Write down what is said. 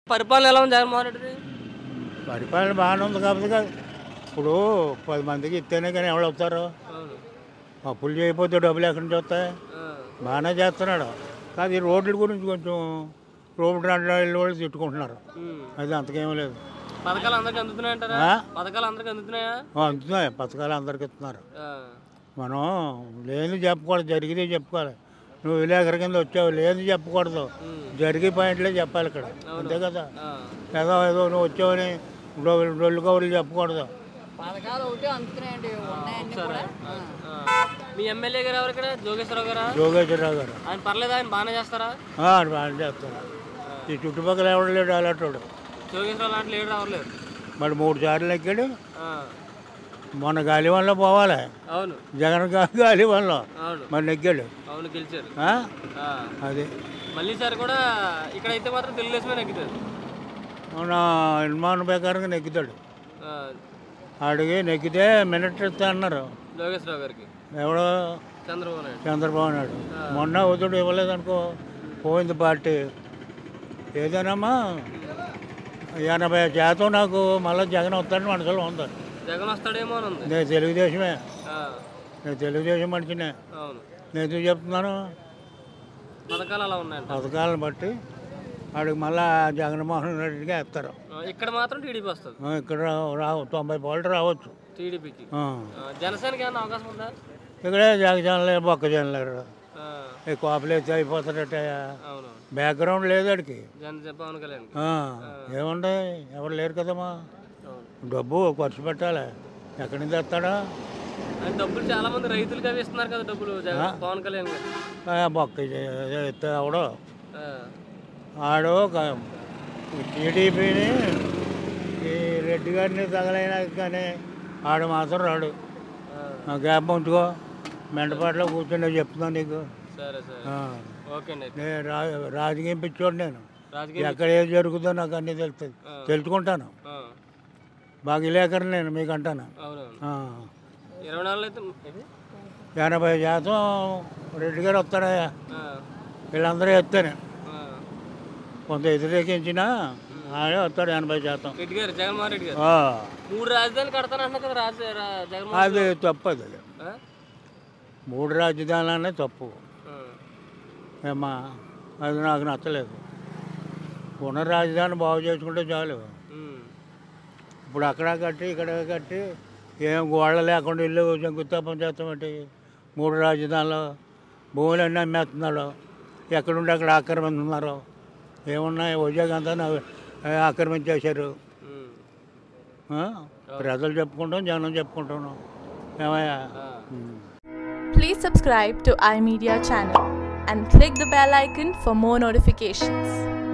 పరిపాలన ఎలా ఉంది జగన్మోహన్ రెడ్డి పరిపాలన బాగానే ఉంది కాకపోతే కాదు ఇప్పుడు పది మందికి ఇస్తేనే కానీ ఎవరు వస్తారు అవును అప్పులు చేయకపోతే డబ్బులు ఎక్కడి నుంచి వస్తాయి ఆ, బాగానే చేస్తున్నాడు కాదు ఈ రోడ్ల గురించి కొంచెం రోడ్డు రాళ్ళు వాళ్ళు తిట్టుకుంటున్నారు ఉమ్. అది అంతకేమీ లేదు పథకాలు అందరికి అందుతున్నాయంటారా ఆ? పథకాలు అందరికి అందుతున్నాయా ఆ, అందుతున్నాయి పథకాలు అందరికి ఇస్తున్నారు ఆ, మనం లేని చెప్పుకోవాలి జరిగితే చెప్పుకోవాలి నువ్వు విలేకరు కింద వచ్చావు లేని చెప్పకూడదు ఉమ్. జరిగే పాయింట్లే చెప్పాలి ఇక్కడ అంతే కదా ఆ. ఏదో ఏదో నువ్వు వచ్చావని డొ- డొల్లు కబుర్లు చెప్పకూడదు పథకాలు ఒకటి అందుతున్నాయండి ఉన్నాయండి కూడా ఆ. మీ ఎమ్మెల్యే గారు ఎవరు ఇక్కడ జోగేశ్వరరావు గారా యోగేశ్వరరావు గారు ఆయన పర్లేదు ఆయన బాగానే చేస్తారా ఆ, బాగా చేస్తారు ఈ చుట్టుపక్కల ఎవడు లేడు అలాంటి జోగేశ్వరరావు లాంటి లీడర్ అవ్వలేదు మరి మూడు సార్లు ఎక్కాడు ఆ, మొన్న గాలివన్లో పోవాలి అవును జగన్ గా- గాలివన్లో అవును మరి నెగ్గాడు అవును గెలిచారు ఆ? ఆ. అది మళ్ళీ సార్ కూడా ఇక్కడైతే మాత్రం తెలుగుదేశమే నెగ్గుతారు మన నిర్మాణ ప్రకారంగా నెగ్గుతాడు ఆ, ఆడికి నెగ్గితే మినిట్ ఇస్తా అన్నారు జోగేశ్వరరావు గారికి ఎవడో చంద్రబాబు నాయుడు చంద్రబాబు నాయుడు మొన్న వదుడు ఇవ్వలేదనుకో పోయింది పార్టీ ఏదైనామా ఎనభై శాతం నాకు మళ్ళీ జగన్ వస్తాడని మనసులో ఉంది జగన్ వస్తాడేమో అని ఉంది నేను తెలుగుదేశమే ఆ, నేను తెలుగుదేశం మనిషినే అవును నేను ఎందుకు చెప్తున్నాను పథకాలు అలా ఉన్నాయంట పథకాలను బట్టి వాడికి మళ్ళా జగన్మోహన్ రెడ్డిగా వేస్తారు ఆ, ఇక్కడ మాత్రం టీడీపీ వస్తుంది ఆ, ఇక్కడ రావు తొంభై పాయింట్ రావచ్చు టీడీపీకి ఆ. జనసేనకి ఏమైనా అవకాశం ఉందా ఇక్కడే జగజనలేరు బొక్క జనలేరు ఆ, ఈ కోపలేసి అయిపోతాడట అవును బ్యాక్గ్రౌండ్ లేదు వాడికి జన పవన్ కళ్యాణ్ ఆ, ఏముంది ఎవరు లేరు కదమ్మా అవును డబ్బు ఖర్చు పెట్టాలి ఎక్కడి నుంచి తెస్తాడా ఆయన డబ్బులు చాలా మంది రైతులకి అవి ఇస్తున్నారు కదా డబ్బులు జగన్ పవన్ కళ్యాణ్ గారు ఆ, బొక్క ఎత్తే అవడో ఆ, ఆడు టీడీపీని ఈ రెడ్డి గారిని తగలైనా కానీ ఆడు మాత్రం రాడు ఆ, ఆ గ్యాప్ ఉంచుకో మెంటపాట్లో కూర్చుని చెప్తున్నాను నీకు సరే సరే ఆ, ఓకే అండి అయితే. నేను రా రాజకీయం పిచ్చోడు నేను రాజకీయ ఎక్కడ ఏది జరుగుతుందో నాకు అన్నీ తెలుస్తుంది తెలుసుకుంటాను ఆ, బాగా విలేకరు నేను మీకు అంటాను అవునవును ఆ, ఇరవై నాలుగు అయితే ఇది? ఎనభై శాతం రెడ్డి గారు వస్తాడయ్యా ఆ, వీళ్ళందరూ ఎత్తాను ఆ. కొంత వ్యతిరేకించినా ఆడే వస్తాడు ఎనభై శాతం రెడ్డి గారు జగన్మోహన్ రెడ్డి గారు ఆ, మూడు రాజధానులు కడతానంటున్నా కదా రాజ రా- జగన్మోహన్ అది తప్పు అది ఆ? మూడు రాజధానులనే తప్పు ఆ, ఏమా అది నాకు నచ్చలేదు ఉన్న రాజధాని బాగు చేసుకుంటే చాలు ఉమ్, ఇప్పుడు అక్కడ కట్టి ఇక్కడ కట్టి ఏం గోళ్ళ లేకుండా ఇల్లు శంకుస్థాపన చేస్తామంటే మూడు రాజధానులు భూములు అన్నీ అమ్మేస్తున్నాడు ఎక్కడుండి అక్కడ ఆక్రమిస్తున్నారు ఏమున్నాయి ఉద్యోగం అంతా నా- ఆక్రమించేశారు ఉమ్. ఆ? ప్రజలు చెప్పుకుంటాం జనం చెప్పుకుంటున్నాం ఏమయ్యా ఆ. ఉమ్. Please subscribe to iMedia channel and click the bell icon for more notifications.